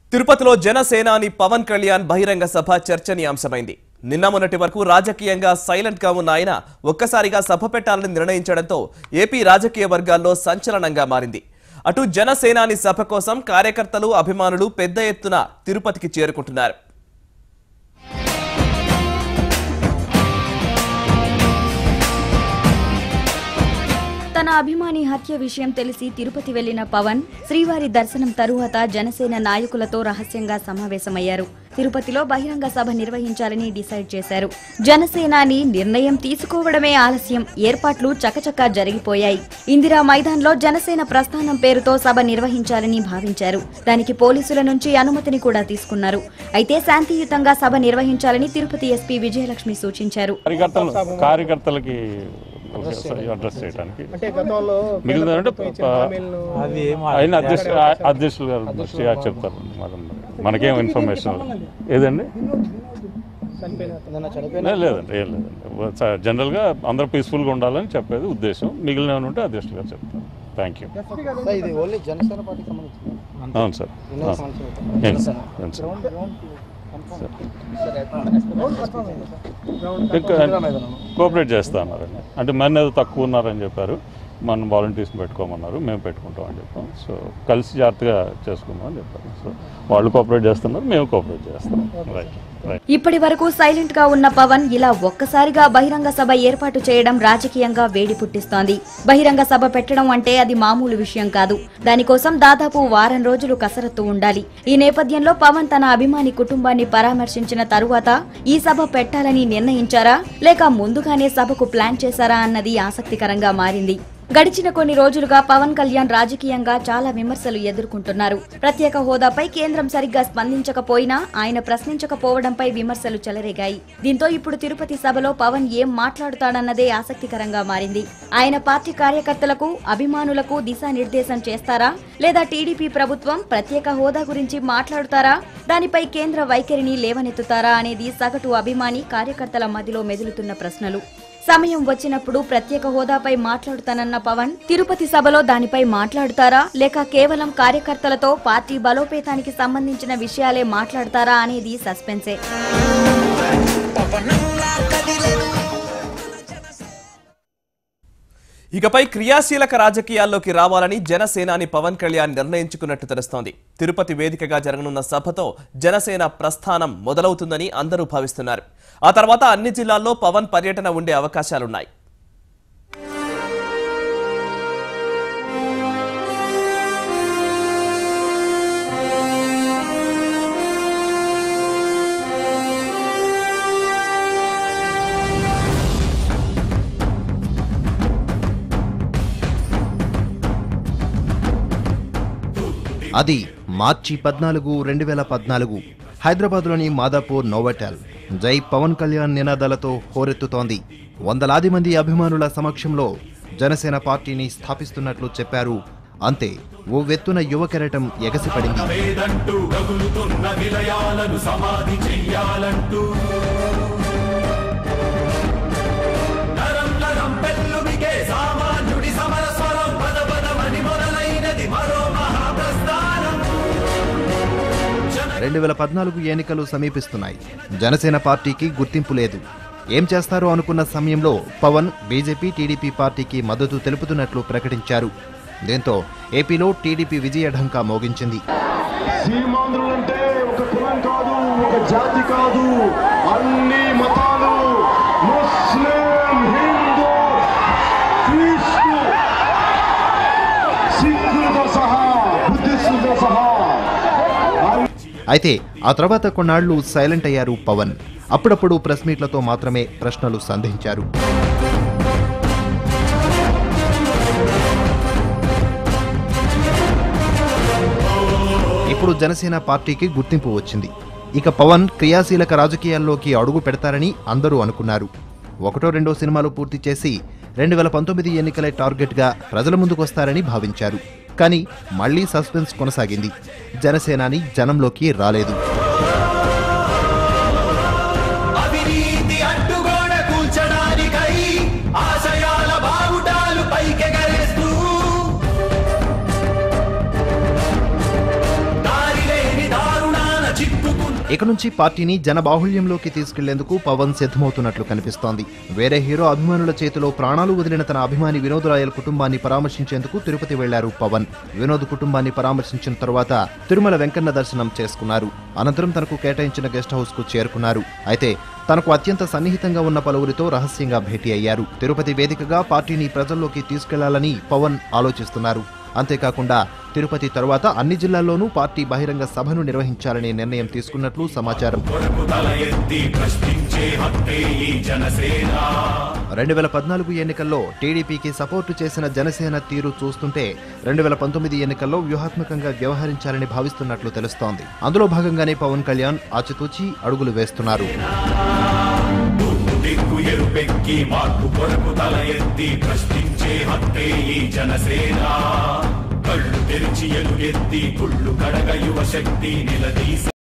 తిరుపతిలో జనసేనాని పవన్ కళ్యాణ్ బహిరంగ సభ చర్చనీయాంశమైంది నిన్న మొన్నటి వరకు రాజకీయంగా సైలెంట్ గా ఉన్న ఆయన ఒక్కసారిగా సభ పెట్టాలని నిర్ణయించడంతో ఏపీ రాజకీయ వర్గాల్లో సంచలనంగా మారింది అటు జనసేనాని సభ కోసం కార్యకర్తలు అభిమానులు పెద్ద ఎత్తున తిరుపతికి చేరుకుంటున్నారు తన అభిమాని హత్య విషయం తెలిసి తిరుపతి వెళ్లిన పవన్ శ్రీవారి దర్శనం తరువాత జనసేన నాయకులతో రహస్యంగా సమావేశమయ్యారు తిరుపతిలో బహిరంగ సభ నిర్వహించాలని డిసైడ్ చేశారు జనసేనాని నిర్ణయం తీసుకోవడమే ఆలస్యం ఏర్పాట్లు చకచకా జరిగిపోయాయి ఇందిరా మైదాన్లో జనసేన ప్రస్థానం పేరుతో సభ నిర్వహించాలని భావించారు దానికి పోలీసుల నుంచి అనుమతిని కూడా తీసుకున్నారు అయితే శాంతియుతంగా సభ నిర్వహించాలని తిరుపతి ఎస్పీ విజయలక్ష్మి సూచించారు కార్యకర్తలు కార్యకర్తలకి అడ్రస్ చేయడానికి అంటే గతంలో మిగిలిందంటే హామీలను ఆయన అధ్యక్ష అధ్యక్షులు గారు దృష్టిగా చెప్తారు మరి మనకేం ఇన్ఫర్మేషన్ ఏదండి చనిపోయిన ఏదైనా చనిపోయిన లే- లేదండి ఏం లేదండి స- జనరల్గా అందరూ పీస్ఫుల్గా ఉండాలని చెప్పేది ఉద్దేశం మిగిలిన ఏమైనా ఉంటే అధ్యక్షులు గారు చెప్తారు థ్యాంక్ యూ సార్, ఇది ఓన్లీ జనసేన పార్టీకి సంబంధించింది అవును సార్ వినోద్ అవును. సంబంధించిన ఏంటి సార్ ఏంటి సార్ ఇంకా కోఆపరేట్ చేస్తా అన్నారండి అంటే మన ఏదో తక్కువ ఉన్నారని చెప్పారు మన వాలంటీర్స్ పెట్టుకోమన్నారు మేము పెట్టుకుంటామని చెప్పాం సో కలిసి జాగ్రత్తగా చేసుకుందాం అని చెప్పారు సో వాళ్ళు కోఆపరేట్ చేస్తున్నారు మేము కోఆపరేట్ చేస్తాం రైట్ రైట్ ఇప్పటి వరకు సైలెంట్ గా ఉన్న పవన్ ఇలా ఒక్కసారిగా బహిరంగ సభ ఏర్పాటు చేయడం రాజకీయంగా వేడి పుట్టిస్తోంది బహిరంగ సభ పెట్టడం అంటే అది మామూలు విషయం కాదు దానికోసం దాదాపు వారం రోజులు కసరత్తు ఉండాలి ఈ నేపథ్యంలో పవన్ తన అభిమాని కుటుంబాన్ని పరామర్శించిన తరువాత ఈ సభ పెట్టాలని నిర్ణయించారా లేక ముందుగానే సభకు ప్లాన్ చేశారా అన్నది ఆసక్తికరంగా మారింది గడిచిన కొన్ని రోజులుగా పవన్ కళ్యాణ్ రాజకీయంగా చాలా విమర్శలు ఎదుర్కొంటున్నారు ప్రత్యేక హోదాపై కేంద్రం సరిగ్గా స్పందించకపోయినా ఆయన ప్రశ్నించకపోవడంపై విమర్శలు చెలరేగాయి దీంతో ఇప్పుడు తిరుపతి సభలో పవన్ ఏం మాట్లాడుతాడన్నదే ఆసక్తికరంగా మారింది ఆయన పార్టీ కార్యకర్తలకు అభిమానులకు దిశానిర్దేశం చేస్తారా లేదా టీడీపీ ప్రభుత్వం ప్రత్యేక హోదా గురించి మాట్లాడుతారా దానిపై కేంద్ర వైఖరిని లేవనెత్తుతారా అనేది సగటు అభిమాని కార్యకర్తల మదిలో మెదులుతున్న ప్రశ్నలు సమయం వచ్చినప్పుడు ప్రత్యేక హోదాపై మాట్లాడుతానన్న పవన్ తిరుపతి సభలో దానిపై మాట్లాడుతారా లేక కేవలం కార్యకర్తలతో పార్టీ బలోపేతానికి సంబంధించిన విషయాలే మాట్లాడతారా అనేది సస్పెన్సే ఇకపై క్రియాశీలక రాజకీయాల్లోకి రావాలని జనసేనాని పవన్ కళ్యాణ్ నిర్ణయించుకున్నట్టు తెలుస్తోంది తిరుపతి వేదికగా జరగనున్న సభతో జనసేన ప్రస్థానం మొదలవుతుందని అందరూ భావిస్తున్నారు ఆ తర్వాత అన్ని జిల్లాల్లో పవన్ పర్యటన ఉండే అవకాశాలున్నాయి అది మార్చి పద్నాలుగు రెండు వేల పద్నాలుగు హైదరాబాద్లోని మాదాపూర్ నోవటెల్ జై పవన్ కళ్యాణ్ నినాదాలతో హోరెత్తుతోంది వందలాది మంది అభిమానుల సమక్షంలో జనసేన పార్టీని స్థాపిస్తున్నట్లు చెప్పారు అంతే ఓ వెత్తున యువ కెరటం ఎగసిపడింది లేదంటూ రగులుతున్న విలయాలను సమాధి చెయ్యాలంటూ నరం నరం పెళ్ళుమిగే సామాన్యుడి సమరస్వరం పద పదమని మొదలైనది మరో మహాప్రస్థానం రెండు వేల పద్నాలుగు ఎన్నికలు సమీపిస్తున్నాయి జనసేన పార్టీకి గుర్తింపు లేదు ఏం చేస్తారో అనుకున్న సమయంలో పవన్ బీజేపీ టీడీపీ పార్టీకి మద్దతు తెలుపుతున్నట్లు ప్రకటించారు దీంతో ఏపీలో టీడీపీ విజయఢంకా మోగించింది సీమాంధ్రులంటే ఒక కులం కాదు ఒక జాతి కాదు అన్ని మతాలు ముస్లిం హిందూ క్రీస్తు సిక్కులతో సహా బుద్ధిస్టులతో సహా అయితే ఆ తర్వాత కొన్నాళ్లు సైలెంట్ అయ్యారు పవన్ అప్పుడప్పుడు ప్రెస్ మీట్లతో మాత్రమే ప్రశ్నలు సంధించారు ఇప్పుడు జనసేన పార్టీకి గుర్తింపు వచ్చింది ఇక పవన్ క్రియాశీలక రాజకీయాల్లోకి అడుగు పెడతారని అందరూ అనుకున్నారు ఒకటో రెండో సినిమాలు పూర్తి చేసి రెండు వేల పంతొమ్మిది ఎన్నికలే టార్గెట్గా ప్రజల ముందుకొస్తారని భావించారు కానీ మళ్లీ సస్పెన్స్ కొనసాగింది జనసేనాని జనంలోకి రాలేదు అవినీతి అడ్డుగోడ కూల్చడానికై ఆశయాల బావుటాలు పైకెగరేస్తూ దారి లేని దారు ఇక నుంచి పార్టీని జనబాహుళ్యంలోకి తీసుకెళ్లేందుకు పవన్ సిద్ధమవుతున్నట్లు కనిపిస్తోంది వేరే హీరో అభిమానుల చేతిలో ప్రాణాలు వదిలిన తన అభిమాని వినోద్ రాయల్ కుటుంబాన్ని పరామర్శించేందుకు తిరుపతి వెళ్లారు పవన్ వినోద్ కుటుంబాన్ని పరామర్శించిన తరువాత తిరుమల వెంకన్న దర్శనం చేసుకున్నారు అనంతరం తనకు కేటాయించిన గెస్ట్ హౌస్ కు చేరుకున్నారు అయితే తనకు అత్యంత సన్నిహితంగా ఉన్న పలువురితో రహస్యంగా భేటీ అయ్యారు తిరుపతి వేదికగా పార్టీని ప్రజల్లోకి తీసుకెళ్లాలని పవన్ ఆలోచిస్తున్నారు అంతేకాకుండా తిరుపతి తరువాత అన్ని జిల్లాల్లోనూ పార్టీ బహిరంగ సభను నిర్వహించాలనే నిర్ణయం తీసుకున్నట్లు సమాచారం కొరకు తల ఎత్తి ప్రశ్నించే హక్కే ఈ జనసేన రెండు వేల పద్నాలుగు ఎన్నికల్లో టీడీపీకి సపోర్టు చేసిన జనసేన తీరు చూస్తుంటే రెండు వేల పంతొమ్మిది ఎన్నికల్లో వ్యూహాత్మకంగా వ్యవహరించాలని భావిస్తున్నట్లు తెలుస్తోంది అందులో భాగంగానే పవన్ కళ్యాణ్ ఆచితూచి అడుగులు వేస్తున్నారు దిక్కు ఎరుపెక్కి మార్పు కొరకు తల ఎత్తి ప్రశ్నించే హక్కే ఈ జనసేన కళ్ళు తెరిచి ఎలుగెత్తి కుళ్ళు కడగ యువ శక్తి నిలదీసి